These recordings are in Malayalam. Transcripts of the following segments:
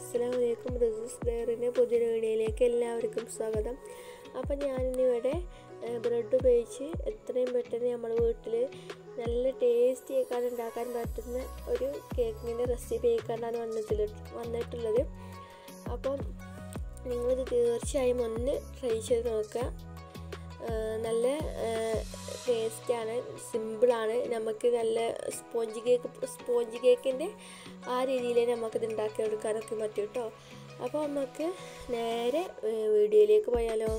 അസ്സാം വലൈക്കും റിസസ് ഡയറിൻ്റെ പുതിയ വീഡിയോയിലേക്ക് എല്ലാവർക്കും സ്വാഗതം അപ്പം ഞാനിന്നിവിടെ ബ്രെഡ് ഉപയോഗിച്ച് എത്രയും പെട്ടെന്ന് നമ്മുടെ വീട്ടിൽ നല്ല ടേസ്റ്റി ആയിക്കാണ് ഉണ്ടാക്കാൻ പറ്റുന്ന ഒരു കേക്കിൻ്റെ റെസിപ്പി ആയിക്കാണ്ടാണ് വന്നിട്ടുള്ള വന്നിട്ടുള്ളത് അപ്പം നിങ്ങളിത് തീർച്ചയായും ഒന്ന് ട്രൈ ചെയ്ത് നോക്കുക നല്ല ടേസ്റ്റാണ് സിമ്പിളാണ് നമുക്ക് നല്ല സ്പോഞ്ച് കേക്ക് സ്പോഞ്ച് കേക്കിൻ്റെ ആ രീതിയിൽ നമുക്കിത് ഉണ്ടാക്കിയെടുക്കാനൊക്കെ പറ്റും കേട്ടോ അപ്പോൾ നമുക്ക് നേരെ വീഡിയോയിലേക്ക് പോയാലോ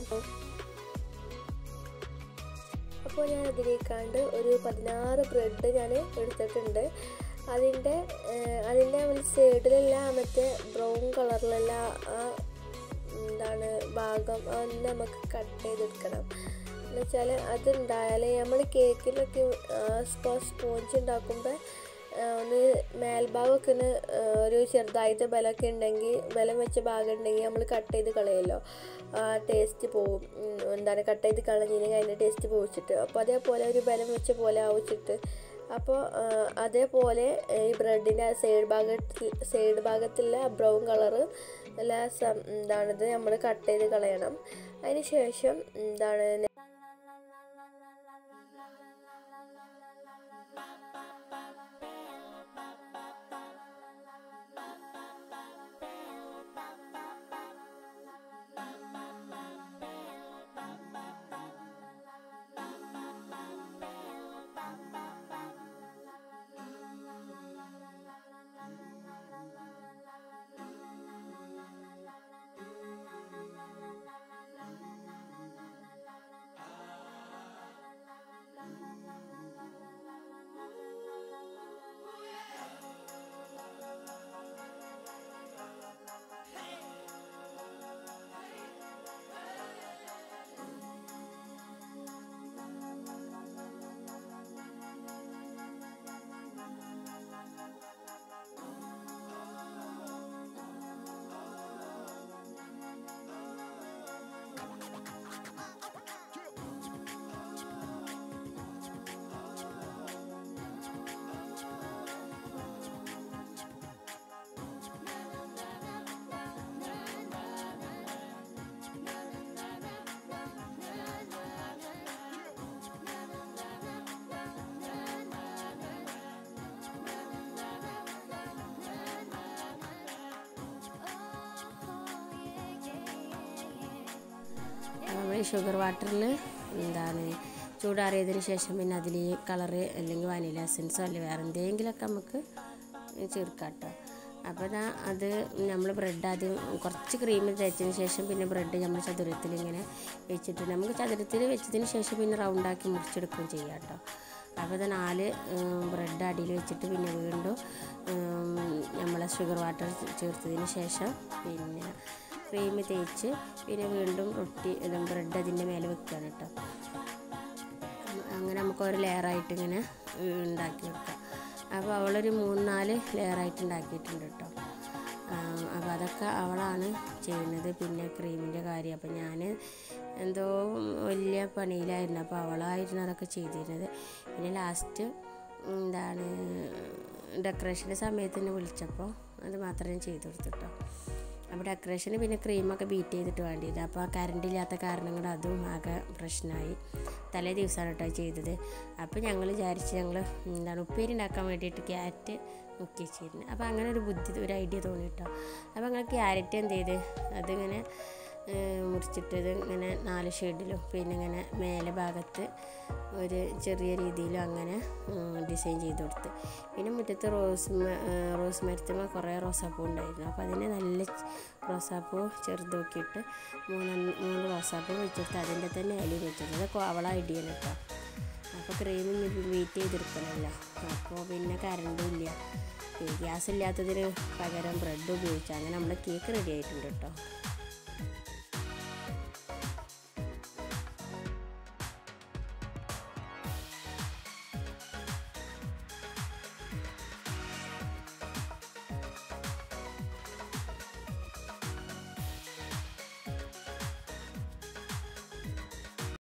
അപ്പോൾ ഞാൻ അതിലേക്കാണ്ട് ഒരു പതിനാറ് ബ്രെഡ് ഞാൻ എടുത്തിട്ടുണ്ട് അതിൻ്റെ അതിൻ്റെ സൈഡിലുള്ള മറ്റേ ബ്രൗൺ കളറിലുള്ള ആ എന്താണ് ഭാഗം അതൊന്ന് നമുക്ക് കട്ട് ചെയ്തെടുക്കണം എന്ന് വെച്ചാൽ അതുണ്ടായാൽ നമ്മൾ കേക്കിലൊക്കെ സ്പോഞ്ച് ഉണ്ടാക്കുമ്പോൾ ഒന്ന് മേൽഭാഗമൊക്കെ ഒന്ന് ഒരു ചെറുതായിട്ട് ബലമൊക്കെ ഉണ്ടെങ്കിൽ ബലം വെച്ച ഭാഗം ഉണ്ടെങ്കിൽ നമ്മൾ കട്ട് ചെയ്ത് കളയല്ലോ ആ ടേസ്റ്റ് പോവും എന്താണ് കട്ട് ചെയ്ത് കളഞ്ഞില്ലെങ്കിൽ അതിൻ്റെ ടേസ്റ്റ് പോയിച്ചിട്ട് അപ്പോൾ അതേപോലെ ഒരു ബലം വെച്ച പോലെ ആവിച്ചിട്ട് അപ്പോൾ അതേപോലെ ഈ ബ്രെഡിൻ്റെ സൈഡ് ഭാഗത്തിൽ സൈഡ് ഭാഗത്തുള്ള ബ്രൗൺ കളറ് എല്ലാ എന്താണിത് നമ്മൾ കട്ട് ചെയ്ത് കളയണം അതിന് ശേഷം എന്താണ് നമ്മൾ ഷുഗർ വാട്ടറിൽ എന്താണ് ചൂടാറിയതിന് ശേഷം പിന്നെ അതിൽ കളറ് അല്ലെങ്കിൽ വാനില എസൻസോ അല്ലെങ്കിൽ വേറെ എന്തെങ്കിലുമൊക്കെ നമുക്ക് ചേർക്കാം കേട്ടോ അപ്പോൾ ഇതാ അത് നമ്മൾ ബ്രെഡ് ആദ്യം കുറച്ച് ക്രീം തേച്ചതിന് ശേഷം പിന്നെ ബ്രെഡ് നമ്മൾ ചതുരത്തിൽ ഇങ്ങനെ വെച്ചിട്ട് നമുക്ക് ചതുരത്തിൽ വെച്ചതിന് ശേഷം പിന്നെ റൗണ്ടാക്കി മുറിച്ചെടുക്കുകയും ചെയ്യാം കേട്ടോ അപ്പോൾ ഇത് നാല് ബ്രെഡ് അടിയിൽ വെച്ചിട്ട് പിന്നെ വീണ്ടും നമ്മളെ ഷുഗർ വാട്ടർ ചേർത്തതിന് ശേഷം പിന്നെ ക്രീം തേച്ച് പിന്നെ വീണ്ടും റൊട്ടി ബ്രെഡ് അതിൻ്റെ മേലെ വെക്കുകയാണ് കേട്ടോ അങ്ങനെ നമുക്ക് ഒരു ലെയറായിട്ട് ഇങ്ങനെ ഉണ്ടാക്കി വെക്കാം അപ്പോൾ അവളൊരു മൂന്ന് നാല് ലെയറായിട്ട് ഉണ്ടാക്കിയിട്ടുണ്ട് കേട്ടോ അപ്പോൾ അതൊക്കെ അവളാണ് ചെയ്യുന്നത് പിന്നെ ക്രീമിൻ്റെ കാര്യം അപ്പോൾ ഞാൻ എന്തോ വലിയ പണിയിലായിരുന്നു അപ്പോൾ അവളായിരുന്നു അതൊക്കെ ചെയ്തിരുന്നത് പിന്നെ ലാസ്റ്റ് എന്താണ് ഡെക്കറേഷൻ്റെ സമയത്ത് എന്നെ വിളിച്ചപ്പോൾ അത് മാത്രമേ ചെയ്തു കൊടുത്തിട്ടോ അപ്പോൾ ഡെക്കറേഷന് പിന്നെ ക്രീമൊക്കെ ബീറ്റ് ചെയ്തിട്ട് വേണ്ടിയത് അപ്പോൾ കറണ്ട് ഇല്ലാത്ത കാരണം കൊണ്ട് അതും ആകെ പ്രശ്നമായി തലേ ദിവസമാണ് കേട്ടോ ചെയ്തത് അപ്പോൾ ഞങ്ങൾ വിചാരിച്ച് ഞങ്ങൾ എന്താണ് ഉപ്പേരി ഉണ്ടാക്കാൻ വേണ്ടിയിട്ട് ക്യാരറ്റ് മുക്കി വെച്ചിരുന്നു അപ്പോൾ അങ്ങനെ ഒരു ബുദ്ധി ഒരു ഐഡിയ തോന്നി കേട്ടോ അപ്പോൾ ഞങ്ങൾ ക്യാരറ്റ് എന്ത് ചെയ്ത് അതിങ്ങനെ മുറിച്ചിട്ടത് ഇങ്ങനെ നാല് ഷെയ്ഡിലും പിന്നെ ഇങ്ങനെ മേലെ ഭാഗത്ത് ഒരു ചെറിയ രീതിയിലും അങ്ങനെ ഡിസൈൻ ചെയ്ത് കൊടുത്ത് പിന്നെ മുറ്റത്ത് റോസ് റോസ് മരത്തുമ്പോൾ കുറേ റോസാപ്പൂ ഉണ്ടായിരുന്നു അപ്പോൾ അതിനെ നല്ല റോസാപ്പൂ ചെറുതാക്കിയിട്ട് മൂന്ന് മൂന്ന് റോസാപ്പൂ വെച്ചെടുത്ത് അതിൻ്റെ തന്നെ ഇലയും വെച്ചെടുത്ത് അതൊക്കെ അവളെ ഐഡിയ കേട്ടോ അപ്പോൾ ക്രീം വെയിറ്റ് ചെയ്തെടുക്കണമല്ലോ അപ്പോൾ പിന്നെ കറണ്ടും ഇല്ല ഗ്യാസ് ഇല്ലാത്തതിന് പകരം ബ്രെഡ് ഉപയോഗിച്ചു അങ്ങനെ നമ്മുടെ കേക്ക് റെഡി ആയിട്ടുണ്ട് കേട്ടോ